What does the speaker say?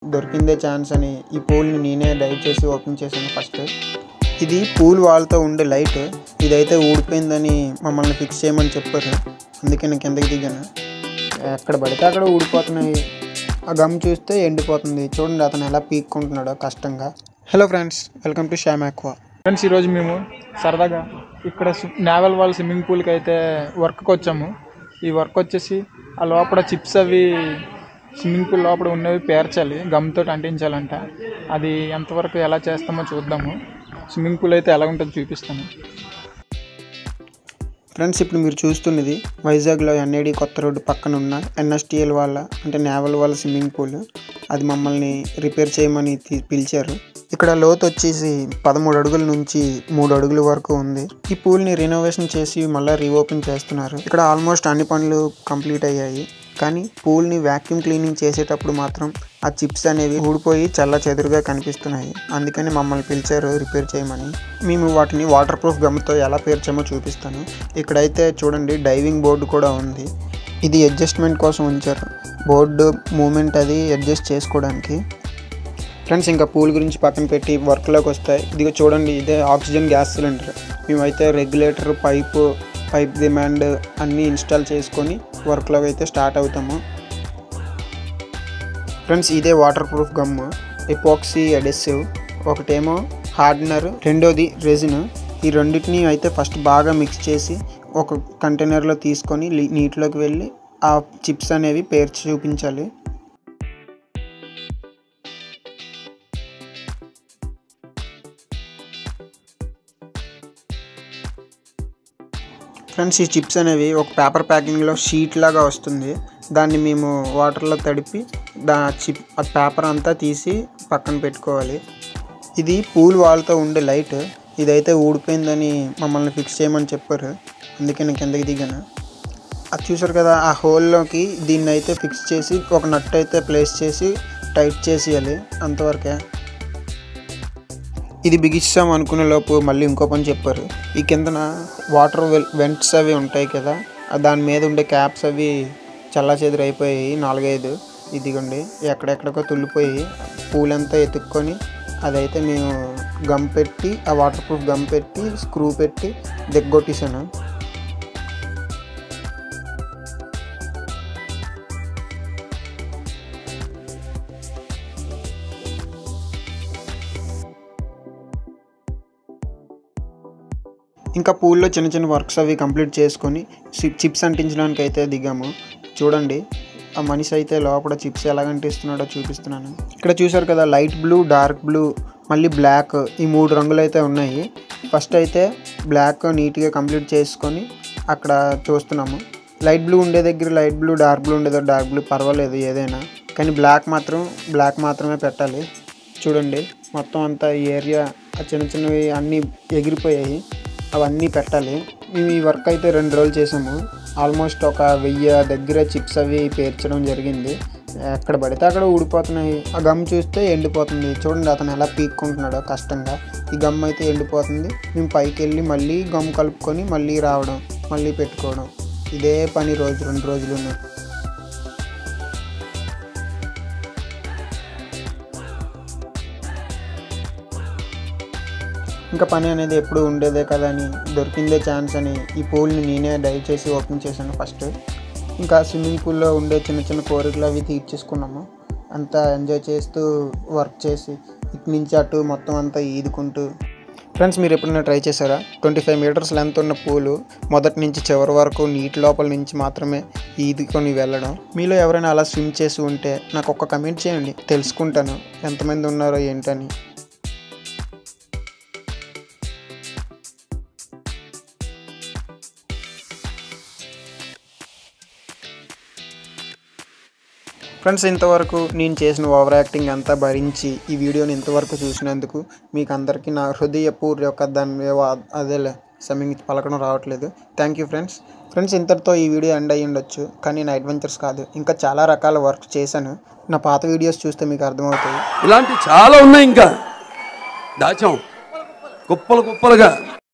దొరికిందే chance అని ఈ పూల్ని నేనే డైవ్ చేసి ఓపెన్ చేశాను ఫస్ట్ ఇది పూల్ వాల్తో ఉండే లైట్ ఇదైతే ఊడిపోయిందని మమ్మల్ని ఫిక్స్ చేయమని చెప్పారు అందుకే నేను కిందకి దిగాను ఎక్కడ పడితే అక్కడ ఊడిపోతున్నాయి ఆ గమ్ చూస్తే ఎండిపోతుంది చూడండి అతను ఎలా పీక్కుంటున్నాడో కష్టంగా hello friends welcome to Shyam aqua friends ఈరోజు మేము సరదాగా ఇక్కడ నేవల్ వాళ్ళ స్విమ్మింగ్ పూల్కి అయితే వర్క్కి వచ్చాము ఈ వర్క్ వచ్చేసి ఆ లోపల చిప్స్ అవి స్విమ్మింగ్ పూల్ లోపల ఉన్నవి పేర్చాలి గమ్తో అంటించాలంట అది ఎంతవరకు ఎలా చేస్తామో చూద్దాము స్విమ్మింగ్ పూల్ అయితే ఎలా ఉంటుందో చూపిస్తాను ఫ్రెండ్స్ ఇప్పుడు మీరు చూస్తున్నది వైజాగ్లో ఎన్ఐడి కొత్త రోడ్డు పక్కన ఉన్న ఎన్ఎస్టిఎల్ వాళ్ళ అంటే నేవల్ వాళ్ళ స్విమ్మింగ్ పూల్ అది మమ్మల్ని రిపేర్ చేయమని తీ- పిలిచారు ఇక్కడ లోతు వచ్చేసి పదమూడు అడుగుల నుంచి మూడు అడుగుల వరకు ఉంది ఈ పూల్ని రినోవేషన్ చేసి మళ్ళీ రీఓపెన్ చేస్తున్నారు ఇక్కడ ఆల్మోస్ట్ అన్ని పనులు కంప్లీట్ అయ్యాయి కానీ పూల్ని వ్యాక్యూమ్ క్లీనింగ్ చేసేటప్పుడు మాత్రం ఆ చిప్స్ అనేవి ఊడిపోయి చల్ల చెదురుగా కనిపిస్తున్నాయి అందుకని మమ్మల్ని పిలిచారు రిపేర్ చేయమని మేము వాటిని వాటర్ ప్రూఫ్ గమ్తో ఎలా పేర్చామో చూపిస్తాను ఇక్కడైతే చూడండి డైవింగ్ బోర్డు కూడా ఉంది ఇది అడ్జస్ట్మెంట్ కోసం ఉంచారు బోర్డు మూమెంట్ అది అడ్జస్ట్ చేసుకోవడానికి ఫ్రెండ్స్ ఇంకా పూల్ గురించి పక్కన పెట్టి వర్క్లోకి వస్తాయి ఇదిగో చూడండి ఇదే ఆక్సిజన్ గ్యాస్ సిలిండర్ మేమైతే రెగ్యులేటర్ పైపు పైప్ డిమాండ్ అన్నీ ఇన్స్టాల్ చేసుకొని వర్క్లోకి అయితే స్టార్ట్ అవుతాము ఫ్రెండ్స్ ఇదే water proof gum epoxy adhesive ఒకటేమో హార్డ్నర్ రెండోది రెజిన్ ఈ రెండింటిని అయితే ఫస్ట్ బాగా మిక్స్ చేసి ఒక కంటైనర్లో తీసుకొని లి- నీటిలోకి వెళ్ళి ఆ చిప్స్ అనేవి పేర్చి చూపించాలి ఫ్రెండ్స్ ఈ చిప్స్ అనేవి ఒక పేపర్ ప్యాకింగ్లో షీట్ లాగా వస్తుంది దాన్ని మేము వాటర్లో తడిపి దా చిప్ ఆ పేపర్ అంతా తీసి పక్కన పెట్టుకోవాలి ఇది పూల్ వాల్తో ఉండే లైట్ ఇదైతే ఊడిపోయిందని మమ్మల్ని ఫిక్స్ చేయమని చెప్పారు అందుకే నేను కిందకి దిగాను అది చూసారు కదా ఆ హోల్లోకి దీన్ని అయితే ఫిక్స్ చేసి ఒక నట్ అయితే ప్లేస్ చేసి టైట్ చేసేయాలి అంతవరకే ఇది బిగిస్తాం అనుకునే లోపు మళ్ళీ ఇంకో పని చెప్పారు ఈ కిందన వాటర్ వెంట్స్ అవి ఉంటాయి కదా ఆ దాని మీద ఉండే క్యాప్స్ అవి చల్లా చెదురు అయిపోయాయి నాలుగైదు ఇదిగోండి ఎక్కడెక్కడికో తుల్లిపోయి పూలంతా ఎత్తుక్కొని అదైతే మేము గమ్ పెట్టి ఆ వాటర్ ప్రూఫ్ గమ్ పెట్టి స్క్రూ పెట్టి దిగ్గొట్టేసాను ఇంకా పూల్లో చిన్న చిన్న వర్క్స్ అవి కంప్లీట్ చేసుకొని చి- చిప్స్ అంటించడానికి అయితే దిగాము చూడండి ఆ మనిషి అయితే లోపల చిప్స్ ఎలా అంటిస్తున్నాడో చూపిస్తున్నాను ఇక్కడ చూసారు కదా లైట్ బ్లూ డార్క్ బ్లూ మళ్ళీ బ్లాక్ ఈ మూడు రంగులు అయితే ఉన్నాయి ఫస్ట్ అయితే బ్లాక్ నీట్గా కంప్లీట్ చేసుకొని అక్కడ చూస్తున్నాము లైట్ బ్లూ ఉండే దగ్గర లైట్ బ్లూ డార్క్ బ్లూ ఉండేదో డార్క్ బ్లూ పర్వాలేదు ఏదైనా కానీ బ్లాక్ మాత్రం బ్లాక్ మాత్రమే పెట్టాలి చూడండి మొత్తం అంతా ఈ ఏరియా ఆ చిన్న చిన్నవి అన్నీ ఎగిరిపోయాయి అవన్నీ పెట్టాలి మేము ఈ వర్క్ అయితే రెండు రోజులు చేసాము ఆల్మోస్ట్ ఒక వెయ్యి దగ్గర చిప్స్ అవి పేర్చడం జరిగింది ఎక్కడ పడితే అక్కడ ఊడిపోతున్నాయి ఆ గమ్ చూస్తే ఎండిపోతుంది చూడండి అతను ఎలా పీక్కుంటున్నాడో కష్టంగా ఈ గమ్ అయితే ఎండిపోతుంది మేము పైకి వెళ్ళి మళ్ళీ గమ్ కలుపుకొని మళ్ళీ రావడం మళ్ళీ పెట్టుకోవడం ఇదే పని రోజు రెండు రోజులు ఇంకా పని అనేది ఎప్పుడు ఉండేదే కదా అని దొరికిందే ఛాన్స్ అని ఈ పూల్ని నేనే డైవ్ చేసి ఓపెన్ చేశాను ఫస్ట్ ఇంకా స్విమ్మింగ్ పూల్లో ఉండే చిన్న చిన్న కోరికలు అవి తీర్చేసుకున్నాము అంతా ఎంజాయ్ చేస్తూ వర్క్ చేసి ఇటు నుంచి అటు మొత్తం అంతా ఈదుకుంటూ ఫ్రెండ్స్ మీరు ఎప్పుడైనా ట్రై చేశారా ట్వంటీ ఫైవ్ మీటర్స్ లెంత్ ఉన్న పూలు మొదటి నుంచి చివరి వరకు నీటి లోపల నుంచి మాత్రమే ఈదుకొని వెళ్ళడం మీలో ఎవరైనా అలా స్విమ్ చేసి ఉంటే నాకు ఒక్క కమెంట్ చేయండి తెలుసుకుంటాను ఎంతమంది ఉన్నారో ఏంటని ఫ్రెండ్స్ ఇంతవరకు నేను చేసిన ఓవర్ యాక్టింగ్ అంతా భరించి ఈ వీడియోని ఇంతవరకు చూసినందుకు మీకు అందరికీ నా హృదయపూర్వక ధన్యవాద అదేలే సమ్మింగ్ పలకడం రావట్లేదు థ్యాంక్ యూ ఫ్రెండ్స్ ఫ్రెండ్స్ ఇంతటితో ఈ వీడియో ఎండ్ అయ్యి ఉండొచ్చు కానీ నా అడ్వెంచర్స్ కాదు ఇంకా చాలా రకాల వర్క్ చేశాను నా పాత వీడియోస్ చూస్తే మీకు అర్థమవుతాయి ఇలాంటి చాలా ఉన్నాయి ఇంకా దాచాం కుప్పలు కుప్పలుగా